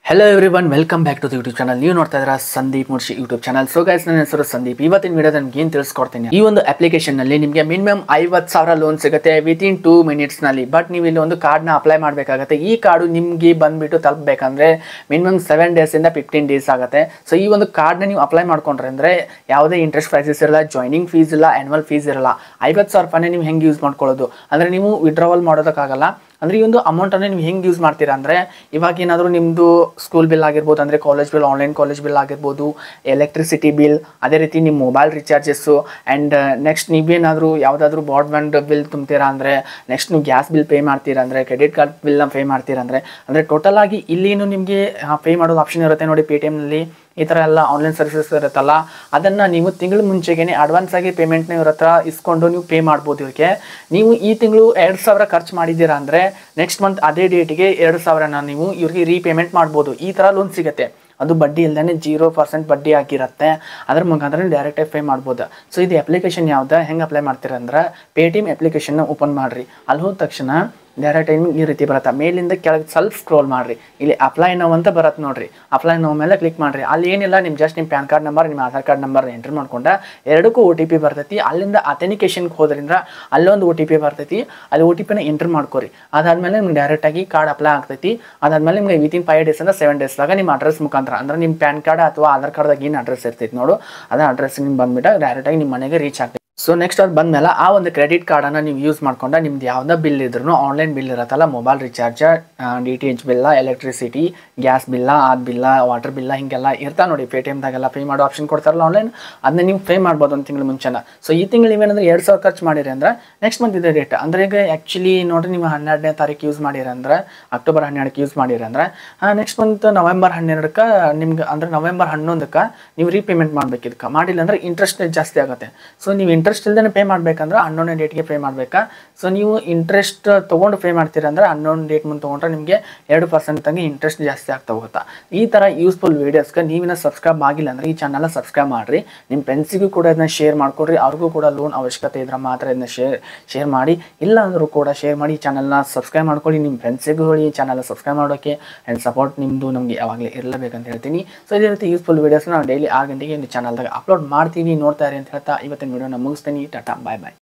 hello everyone welcome back to the YouTube channel ನೀವು ನೋಡ್ತಾ ಇದ್ದೀರಾ Sandeep Murshi YouTube channel so guys ನನ್ನ ಹೆಸರು ಸಂದೀಪ್ ಇವತ್ತಿನ ವಿಡಿಯೋದ ನಿಮ್ಗೆ ಏನು ತಿಳಿಸ್ಕೊಡ್ತೀನಿ ಈ ಒಂದು application ನಲ್ಲಿ ನಿಮಗೆ ಮಿನಿಮಮ್ ಐವತ್ತು ಸಾವಿರ ಲೋನ್ ಸಿಗುತ್ತೆ ವಿತಿನ್ ಟೂ ಮಿನಿಟ್ಸ್ನಲ್ಲಿ ಬಟ್ ನೀವು ಇಲ್ಲಿ ಒಂದು ಕಾರ್ಡ್ನ ಅಪ್ಲೈ ಮಾಡಬೇಕಾಗುತ್ತೆ ಈ ಕಾರ್ಡು ನಿಮಗೆ ಬಂದ್ಬಿಟ್ಟು ತಲುಪಬೇಕಂದ್ರೆ ಮಿನಿಮಮ್ ಸೆವೆನ್ ಡೇಸಿಂದ ಫಿಫ್ಟೀನ್ ಡೇಸ್ ಆಗುತ್ತೆ ಸೊ ಈ ಒಂದು ಕಾರ್ಡ್ನ ನೀವು ಅಪ್ಲೈ ಮಾಡ್ಕೊಂಡ್ರೆ ಅಂದರೆ ಯಾವುದೇ ಇಂಟ್ರೆಸ್ಟ್ ಪ್ರೈಸಸ್ ಇರಲ್ಲ ಜಾಯ್ನಿಂಗ್ ಫೀಸ್ ಇಲ್ಲ ಆ್ಯನ್ಯುವಲ್ ಫೀಸ್ ಇರಲ್ಲ ಐವತ್ತು ಸಾವಿರ ರೂಪಾಯಿನೇ ನೀವು ಹೆಂಗೆ ಯೂಸ್ ಮಾಡ್ಕೊಳ್ಳೋದು ಅಂದರೆ ನೀವು ವಿಡ್ರಾವಲ್ ಮಾಡೋದಕ್ಕಾಗಲ್ಲ ಅಂದರೆ ಈ ಒಂದು ಅಮೌಂಟನ್ನು ನೀವು ಹೆಂಗೆ ಯೂಸ್ ಮಾಡ್ತೀರಾ ಅಂದರೆ ಇವಾಗ ಏನಾದರೂ ನಿಮ್ಮದು ಸ್ಕೂಲ್ ಬಿಲ್ ಆಗಿರ್ಬೋದು ಅಂದರೆ college bill online college bill ಆಗಿರ್ಬೋದು ಎಲೆಕ್ಟ್ರಿಸಿಟಿ ಬಿಲ್ ಅದೇ ರೀತಿ ನಿಮ್ಮ ಮೊಬೈಲ್ ರಿಚಾರ್ಜಸ್ಸು ಆ್ಯಂಡ್ ನೆಕ್ಸ್ಟ್ ನೀವೇನಾದರೂ ಯಾವುದಾದ್ರೂ ಬ್ರಾಡ್ಬ್ಯಾಂಡ್ ಬಿಲ್ ತುಂಬ್ತೀರಾ ಅಂದರೆ ನೆಕ್ಸ್ಟ್ ನೀವು ಗ್ಯಾಸ್ ಬಿಲ್ ಪೇ ಮಾಡ್ತೀರಾ ಅಂದರೆ ಕ್ರೆಡಿಟ್ ಕಾರ್ಡ್ ಬಿಲ್ನ ಪೇ ಮಾಡ್ತೀರಾ ಅಂದರೆ ಅಂದರೆ ಟೋಟಲ್ ಆಗಿ ಇಲ್ಲೇನು ನಿಮಗೆ ಪೇ ಮಾಡೋದು ಆಪ್ಷನ್ ಇರುತ್ತೆ ನೋಡಿ ಪೇ ಟಿ ಎಮ್ನಲ್ಲಿ ಈ ಥರ ಎಲ್ಲ ಆನ್ಲೈನ್ ಸರ್ವಿಸಸ್ ಇರುತ್ತಲ್ಲ ಅದನ್ನು ನೀವು ತಿಂಗಳ ಮುಂಚೆಗೆ ಅಡ್ವಾನ್ಸ್ ಆಗಿ ಪೇಮೆಂಟ್ನ ಇವ್ರ ಹತ್ರ ಇಸ್ಕೊಂಡು ನೀವು ಪೇ ಮಾಡ್ಬೋದು ಇದಕ್ಕೆ ನೀವು ಈ ತಿಂಗಳು ಎರಡು ಸಾವಿರ ಖರ್ಚು ಮಾಡಿದ್ದೀರಾ ಅಂದರೆ ನೆಕ್ಸ್ಟ್ ಮಂತ್ ಅದೇ ಡೇಟಿಗೆ ಎರಡು ಸಾವಿರನ ನೀವು ಇವ್ರಿಗೆ ರೀಪೇಮೆಂಟ್ ಮಾಡ್ಬೋದು ಈ ಥರ ಲೋನ್ ಸಿಗುತ್ತೆ ಅದು ಬಡ್ಡಿ ಇಲ್ದೇ ಜೀರೋ ಪರ್ಸೆಂಟ್ ಬಡ್ಡಿ ಆಗಿರುತ್ತೆ ಅದ್ರ ಮುಖಾಂತರ ಡೈರೆಕ್ಟಾಗಿ ಪೇ ಮಾಡ್ಬೋದು ಸೊ ಇದು ಅಪ್ಲಿಕೇಶನ್ ಯಾವ್ದು ಹೆಂಗೆ ಅಪ್ಲೈ ಮಾಡ್ತೀರ ಅಂದ್ರೆ ಪೇ ಟಿ ಎಮ್ ಅಪ್ಲಿಕೇಶನ್ನ ಓಪನ್ ಮಾಡಿರಿ ಅಲ್ಲಿ ಹೋದ ತಕ್ಷಣ ಡೈರೆಕ್ಟ್ ನಿಮ್ಗೆ ಈ ರೀತಿ ಬರುತ್ತೆ ಮೇಲಿಂದ ಕೆಳಗೆ ಸ್ವಲ್ಪ ಸ್ಕ್ರೋಲ್ ಮಾಡಿರಿ ಇಲ್ಲಿ ಅಪ್ಲೈ ನಾವು ಅಂತ ಬರುತ್ತೆ ನೋಡ್ರಿ ಅಪ್ಲೈ ನಾವು ಮೇಲೆ ಕ್ಲಿಕ್ ಮಾಡಿರಿ ಅಲ್ಲಿ ಏನಿಲ್ಲ ನಿಮ್ಮ ಜಸ್ಟ್ ನಿಮ್ಮ ಪ್ಯಾನ್ ಕಾರ್ಡ್ ನಂಬರ್ ನಿಮ್ಮ ಆಧಾರ್ ಕಾರ್ಡ್ ನಂಬರ್ ಎಂಟ್ರ್ ಮಾಡ್ಕೊಂಡ ಎರಡಕ್ಕೂ ಒ ಟಿ ಪಿ ಬರ್ತೈತಿ ಅಲ್ಲಿಂದ ಅಥೆನಿಕೇಶನ್ಗೆ ಹೋದ್ರಿಂದ ಅಲ್ಲೊಂದು ಒ ಟಿ ಪಿ ಬರ್ತೈತಿ ಅಲ್ಲಿ ಒ ಟಿ ಪಿನ ಎಂಟ್ರ್ ಮಾಡ್ಕೊರಿ ಅದಾದ್ಮೇಲೆ ನಿಮ್ಗೆ ಡೈರೆಕ್ಟಾಗಿ ಕಾರ್ಡ್ ಅಪ್ಲೈ ಆಗ್ತೈತಿ ಅದಾದ್ಮೇಲೆ ನಿಮ್ಗೆ ವಿತಿನ್ ಫೈವ್ ಡೇಸ್ ಅಂದ್ರೆ ಸೆವೆನ್ ಡೇಸ್ದಾಗ ನಿಮ್ಮ ಅಡ್ರೆಸ್ ಮುಖಾಂತರ ಅಂದ್ರೆ ನಿಮ್ಮ ಪ್ಯಾನ್ ಕಾರ್ಡ್ ಅಥವಾ ಆಧಾರ್ ಕಾರ್ಡ್ದಾಗ ಏನು ಅಡ್ರೆಸ್ ಇರ್ತೈತಿ ನೋಡು ಅದ ಅಡ್ರೆಸ್ ನಿಮ್ಗೆ ಬಂದ್ಬಿಟ್ಟು ಡೈರೆಕ್ಟಾಗಿ ನಿಮ್ಮ ಮನೆಗೆ ರೀಚ್ ಆಗ್ತೈತಿ ಸೊ ನೆಕ್ಸ್ಟ್ ಅದು ಬಂದಮೇಲೆ ಆ ಒಂದು ಕ್ರೆಡಿಟ್ ಕಾರ್ಡನ್ನು ನೀವು ಯೂಸ್ ಮಾಡ್ಕೊಂಡು ನಿಮ್ದು ಯಾವುದೇ ಬಿಲ್ ಇದ್ರೂ ಆನ್ಲೈನ್ ಬಿಲ್ ಇರುತ್ತಲ್ಲ mobile recharge D T H ಬಿಲ್ಲ ಎಲೆಕ್ಟ್ರಿಸಿಟಿ ಗ್ಯಾಸ್ ಬಿಲ್ಲ ಆದ ಬಿಲ್ಲ ವಾಟರ್ ಬಿಲ್ಲ ಹಿಂಗೆಲ್ಲ ಇರ್ತಾ ನೋಡಿ ಪೇ ಟಿ ಎಮ್ದಾಗೆಲ್ಲ ಪೇ ಮಾಡೋ ಆಪ್ಷನ್ ಕೊಡ್ತಾರಲ್ಲ ಆನ್ಲೈನ್ ಅದನ್ನ ನೀವು ಪೇ ಮಾಡ್ಬೋದು ಒಂದು ತಿಂಗಳು ಮುಂಚೆನ ಸೊ ಈ ತಿಂಗಳು ನೀವೇನಂದ್ರೆ ಎರಡು ಸಾವಿರ ಖರ್ಚು ಮಾಡಿರಿ ಅಂದ್ರೆ ನೆಕ್ಸ್ಟ್ ಮಂತ್ ಇದೆ ಡೇಟ್ ಅಂದ್ರೆ ಈಗ ಆ್ಯಕ್ಚುಲಿ ನೋಡ್ರಿ ನೀವು ಹನ್ನೆರಡನೇ ತಾರೀಕು ಯೂಸ್ ಮಾಡಿರಿ ಅಂದ್ರೆ ಅಕ್ಟೋಬರ್ ಹನ್ನೆರಡಕ್ಕೆ ಯೂಸ್ ಮಾಡಿರಿ ಅಂದ್ರೆ ನೆಕ್ಸ್ಟ್ ಮಂತ್ ನವೆಂಬರ್ ಹನ್ನೆರಡಕ್ಕೆ ನಿಮ್ಗೆ ಅಂದ್ರೆ ನವೆಂಬರ್ ಹನ್ನೊಂದಕ್ಕೆ ನೀವು ರೀಪೇಮೆಂಟ್ ಮಾಡ್ಬೇಕು ಇದಕ್ಕೆ ಮಾಡಿಲ್ಲ ಅಂದ್ರೆ ಇಂಟ್ರೆಸ್ಟ್ ಜಾಸ್ತಿ ಆಗುತ್ತೆ ಸೊ ನೀವು ಇಂಟ್ರೆಸ್ಟ್ ಇಲ್ದೇ ಪೇ ಮಾಡ್ಬೇಕಂದ್ರೆ ಹನ್ನೊಂದನೇ ಡೇಟ್ಗೆ ಪೇ ಮಾಡಬೇಕಾ ಸೊ ನೀವು ಇಂಟ್ರೆಸ್ಟ್ ತೊಗೊಂಡು ಪೇ ಮಾಡ್ತೀರ ಅಂದ್ರೆ ಹನ್ನೊಂದು ಡೇಟ್ ಮುಂದೆ ತೊಗೊಂಡ್ರೆ ನಿಮಗೆ ಎರಡು ಪರ್ಸೆಂಟ್ ತಂಗೆ ಇಂಟ್ರೆಸ್ಟ್ ಜಾಸ್ತಿ ಆಗ್ತಾ ಹೋಗುತ್ತಾ ಈ ಥರ ಯೂಸ್ಫುಲ್ ವೀಡಿಯೋಸ್ಗೆ ನೀವಿನ ಸಬ್ಸ್ಕ್ರೈಬ್ ಆಗಿಲ್ಲ ಅಂದರೆ ಈ ಚಾನಲ್ನ ಸಬ್ಸ್ಕ್ರೈಬ್ ಮಾಡಿರಿ ನಿಮ್ಮ ಫ್ರೆಂಡ್ಸಿಗೂ ಕೂಡ ಇದನ್ನ ಶೇರ್ ಮಾಡ್ಕೊಡ್ರಿ ಅವ್ರಿಗೂ ಕೂಡ ಲೋನ್ ಅವಶ್ಯಕತೆ ಇದ್ರೆ ಮಾತ್ರ ಇದನ್ನ ಶೇರ್ ಶೇರ್ ಮಾಡಿ ಇಲ್ಲ ಅಂದರೂ ಕೂಡ ಶೇರ್ ಮಾಡಿ ಈ ಚಾನಲ್ನ ಸಬ್ಸ್ಕ್ರೈಬ್ ಮಾಡ್ಕೊಳ್ಳಿ ನಿಮ್ಮ ಫ್ರೆಂಡ್ಸಿಗೂ ಹೇಳಿ ಈ ಚಾನಲ್ ಸಬ್ಸ್ಕ್ರೈಬ್ ಮಾಡೋಕ್ಕೆ ಆ್ಯಂಡ್ ಸಪೋರ್ಟ್ ನಿಮ್ಮದು ನಮಗೆ ಯಾವಾಗಲೇ ಇರಲೇಬೇಕಂತ ಹೇಳ್ತೀನಿ ಸೊ ಇದೇ ರೀತಿ ಯೂಸ್ಫುಲ್ ವೀಡಿಯೋಸ್ನ ನಾವು ಡೈಲಿ ಆರು ಗಂಟೆಗೆ ಈ ಚಾನಲ್ದಾಗ ಅಪ್ಲೋಡ್ ಮಾಡ್ತೀವಿ ನೋಡ್ತಾ ಇರಿ ಅಂತ ಹೇಳ್ತಾ ಇವತ್ತಿನ ವೀಡಿಯೋನ ಮುಗಿಸ್ತೀನಿ ಟಾಟಾ ಬಾಯ್ ಬಾಯ್